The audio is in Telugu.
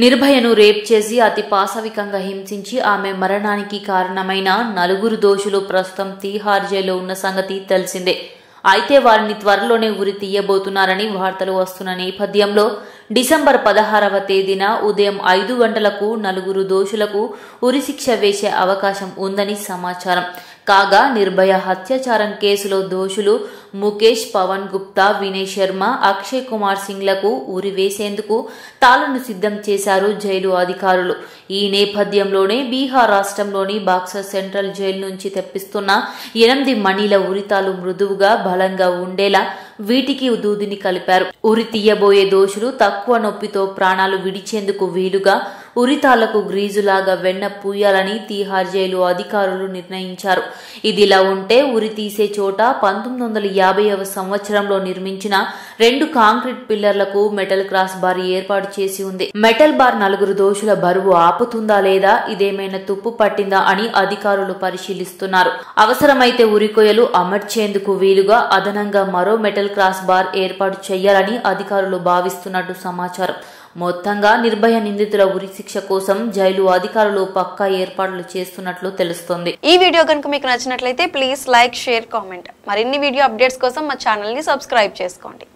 నిర్భయను రేప్ చేసి అతి పాశవికంగా హింసించి ఆమె మరణానికి కారణమైన నలుగురు దోషులు ప్రస్తుతం తీహార్ జైల్లో ఉన్న సంగతి తెలిసిందే అయితే వారిని త్వరలోనే ఉరి తీయబోతున్నారని వార్తలు వస్తున్న నేపథ్యంలో డిసెంబర్ పదహారవ తేదీన ఉదయం ఐదు గంటలకు నలుగురు దోషులకు ఉరిశిక్ష వేసే అవకాశం ఉందని సమాచారం కాగా నిర్భయ హత్యాచారం కేసులో దోషులు ముఖేష్ పవన్ గుప్తా వినయ్ శర్మ అక్షయ్ కుమార్ సింగ్లకు ఉరి వేసేందుకు తాళను సిద్ధం చేశారు జైలు అధికారులు ఈ నేపథ్యంలోనే బీహార్ రాష్ట్రంలోని బాక్సర్ సెంట్రల్ జైలు నుంచి తెప్పిస్తున్న ఎనిమిది మణిల ఉరితాలు మృదువుగా బలంగా ఉండేలా వీటికి దూదిని కలిపారు ఉరి తీయబోయే దోషులు తక్కువ నొప్పితో ప్రాణాలు విడిచేందుకు వీలుగా ఉరితాలకు గ్రీజులాగా వెన్న పూయాలని తీహార్ జైలు అధికారులు నిర్ణయించారు ఇదిలా ఉంటే ఉరి తీసే చోట పంతొమ్మిది వందల యాభైవ సంవత్సరంలో నిర్మించిన రెండు కాంక్రీట్ పిల్లర్లకు మెటల్ క్రాస్ బార్ ఏర్పాటు చేసి ఉంది మెటల్ బార్ నలుగురు దోషుల బరువు ఆపుతుందా లేదా ఇదేమైనా తుప్పు పట్టిందా అని అధికారులు పరిశీలిస్తున్నారు అవసరమైతే ఉరికొయ్యలు అమర్చేందుకు వీలుగా అదనంగా మరో మెటల్ క్రాస్ బార్ ఏర్పాటు చేయాలని అధికారులు భావిస్తున్నట్టు సమాచారం మొత్తంగా నిర్భయ నిందితుల ఉరిశిక్ష కోసం జైలు అధికారులు పక్కా ఏర్పాట్లు చేస్తున్నట్లు తెలుస్తోంది ఈ వీడియో కనుక మీకు నచ్చినట్లయితే ప్లీజ్ లైక్ షేర్ కామెంట్ మరిన్ని వీడియో అప్డేట్స్ కోసం మా ఛానల్ని సబ్స్క్రైబ్ చేసుకోండి